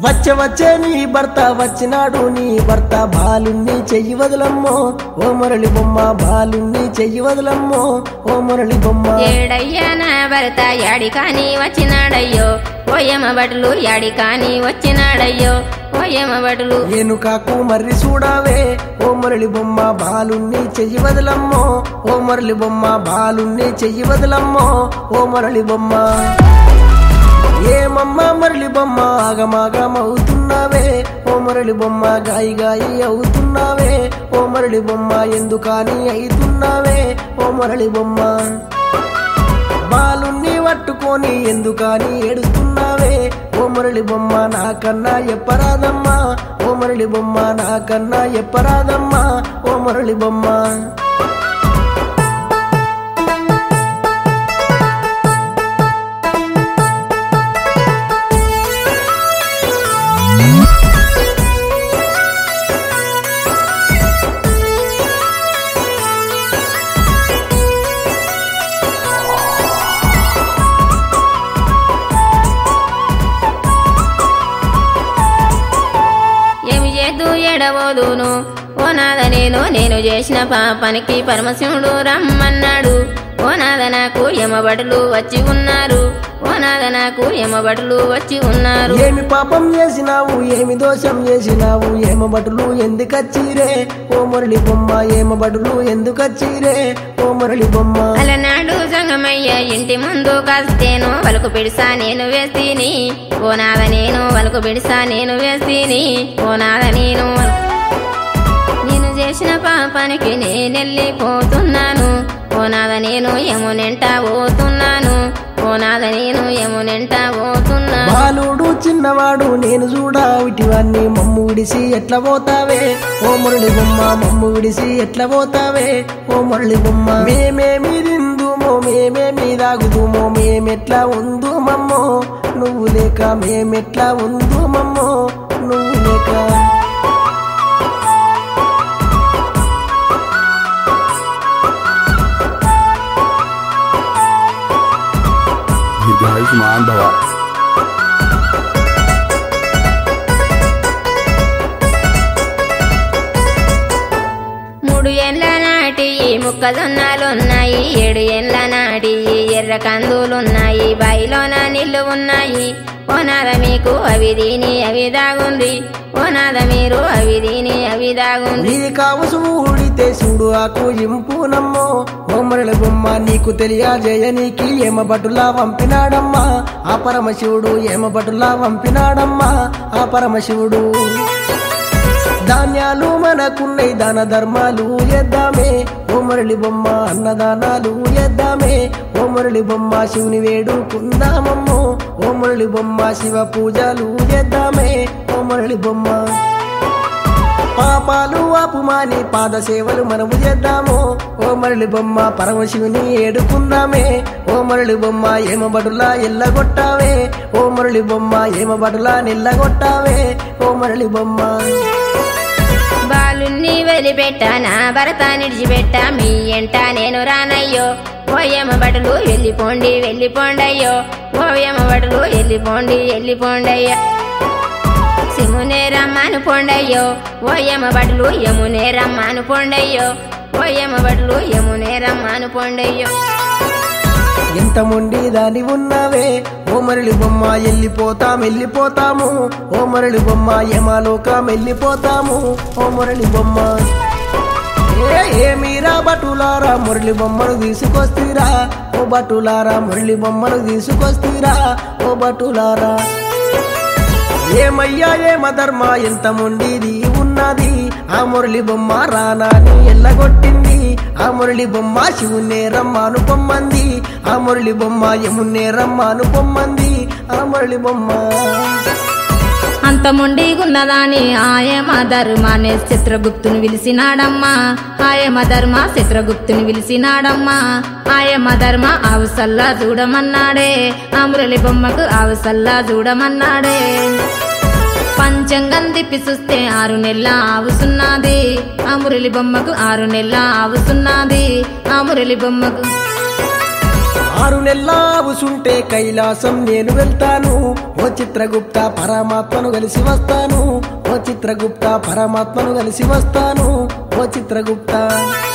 వచ్చే వచ్చే నీ భర్త వచ్చినాడు నీ భర్త బాలుణ్ణి చెయ్యి వదలమ్మో ఓ మురళి బొమ్మ బాలుణ్ణి చెయ్యి వదలమ్మో ఓ మురళి బొమ్మ ఏడయ్యా నా భర్త యాడి కాని వచ్చినాడయ్యో ఓయమ బడులు యాడి కాని వచ్చినాడయ్యో ఓయమ బడులు ఏనుకాకు మర్రి చూడావే ఓ మురళి బొమ్మ బాలుణ్ణి చెయ్యి వదలమ్మో ఓ మురళి బొమ్మ బాలుణ్ణి చెయ్యి వదలమ్మో ఓ మురళి బొమ్మ ఏమమ్మ మురళి బొమ్మ ఆగమాగమవుతున్నావే ఓ మురళి బొమ్మ గాయి గాయి అవుతున్నావే ఓ మురళి బొమ్మ ఎందుకని అవుతున్నావే ఓ మురళి బొమ్మ బాలుణ్ణి పట్టుకొని ఎందుకని ఏడుస్తున్నావే ఓ మురళి బొమ్మ నాకన్నా ఎప్పరాదమ్మా ఓ మురళి బొమ్మ నాకన్నా ఎప్పరాదమ్మా ఓ మురళి బొమ్మ ఏమి చేద్దు ఎడబోదును ఓ నాద నేను నేను చేసిన పాపానికి పరమశివుడు రమ్మన్నాడు ఓ నాద నాకు యమబడులు వచ్చి ఉన్నారు ఓ నాద నాకు యమబడులు వచ్చి ఉన్నారు ఏమి పాపం చేసినావు ఏమి దోషం చేసినావు ఏమ బటులు ఎందుకచ్చిరే ఓ మురళి బొమ్మ ఏమ బటులు ఎందుకచ్చిరే ఓ మురళి బొమ్మ అలనాడు సంగమయ్య ఇంటి ముందు కాస్తేను వలకు పిడిసా నేను వేస్తీని ఓ నాద నేను వలకు పిడిసా నేను వేస్తీని ఓ నాద నేను వలకు- నేను చేసిన పాపానికి నేనెళ్ళిపోతున్నాను ఓ నాద నేను యమునెంట పోతున్నాను ఓ నాద నేను యమునెంట పోతున్నాను బాలుడు చిన్నవాడు నేను చూడా ఇటివన్నీ మమ్ము విడిసి ఎట్లా పోతావే ఓ మురళి బొమ్మ మమ్ము విడిసి ఎట్లా పోతావే ఓ మురళి బొమ్మ మేమేమి తిందుమో మేమేమి తాగుదుమో మేమెట్లా ఉందుమమ్మో నువ్వు లేక మేమెట్లా ఉందుమమ్మో నువ్వు లేక దీర్ఘాయుష్మాన్ భవ మూడు ఏండ్ల నాటి ఈ ముక్కజొన్నాలున్నాయి ఏడు ఏండ్ల నాటి ఈ ఎర్ర కందులున్నాయి బాయిలోన నీళ్లు ఉన్నాయి ఓనాద మీకు అవి దీని అవి దాగుంది ఓనాద మీరు అవి దీని అవి దాగుంది నీ కావసు ఊడితే చూడు ఆకు ఇంపునమ్మో ఓ మురళి బొమ్మ నీకు తెలియజేయనీకి ఏమ బటులా పంపినాడమ్మా ఆ పరమశివుడు ఏమ బటులా పంపినాడమ్మా ఆ పరమశివుడు ధాన్యాలు మనకున్నై దాన ధర్మాలు ఎద్దామే ఓ మురళి బొమ్మ అన్నదానాలు ఎద్దామే ఓ మురళి బొమ్మ శివుని వేడుకుందామమ్మో ఓ మురళి బొమ్మ శివ పూజలు చేద్దామే ఓ మురళి బొమ్మ పాపాలు ఆపుమాని పాద సేవలు మనము చేద్దాము ఓ మరళి బొమ్మ పరమశివుని ఏడుకుందామే ఓ మరళి బొమ్మ ఏమబడులా ఎల్లగొట్టావే ఓ మరళి బొమ్మ ఏమబడులా నిల్లగొట్టావే ఓ మరళి బొమ్మ బాలుణ్ణి వదిలిపెట్ట నా భరత నిడిచిపెట్ట మీ ఎంట నేను రానయ్యో ఓయమ్మ బడులు వెళ్ళిపోండి వెళ్ళిపోండయ్యో ఓయమ్మ బడులు వెళ్ళిపోండి వెళ్ళిపోండయ్యో సిమునే రమ్మను పొండయ్యో ఓయమ్మ బడులు యమునే రమ్మను పొండయ్యో ఓయమ్మ బడులు యమునే రమ్మను పొండయ్యో ఎంత మొండి దాని ఉన్నావే ఓ మరళి బొమ్మ వెళ్ళిపోతాం వెళ్ళిపోతాము ఓ మరళి బొమ్మ యమాలోకం వెళ్ళిపోతాము ఓ మురళి బొమ్మ ఏ ఏమీరా బటులారా మురళి బొమ్మను తీసుకొస్తీరా ఓ బటులారా మురళి బొమ్మను తీసుకొస్తీరా ఓ బటులారా ఏమయ్యా ఏమ ధర్మ ఎంత మొండిది ఉన్నది ఆ మురళి బొమ్మ రానాని ఎల్లగొట్టింది ఆ మురళి బొమ్మ శివునే రమ్మను పొమ్మంది ఆ మురళి బొమ్మ యమునే రమ్మను పొమ్మంది ఆ మురళి బొమ్మ అంత మొండిగున్నదాని ఆయమ ధర్మాన్ని చిత్రగుప్తుని పిలిచినాడమ్మా ఆయమ ధర్మ చిత్రగుప్తుని పిలిచినాడమ్మా ఆయమ ధర్మ ఆవుసల్లా చూడమన్నాడే ఆ మురళి బొమ్మకు ఆవుసల్లా చూడమన్నాడే పంచంగం తిప్పి చూస్తే ఆరు నెలల ఆవుసున్నది ఆ మురళి బొమ్మకు ఆరు నెలల ఆవుసున్నది ఆ మురళి బొమ్మకు ఆరు నెలల నెల్లా ఉసుంటే కైలాసం నేను వెళ్తాను ఓ చిత్రగుప్త పరమాత్మను కలిసి వస్తాను ఓ చిత్రగుప్త పరమాత్మను కలిసి వస్తాను ఓ చిత్రగుప్త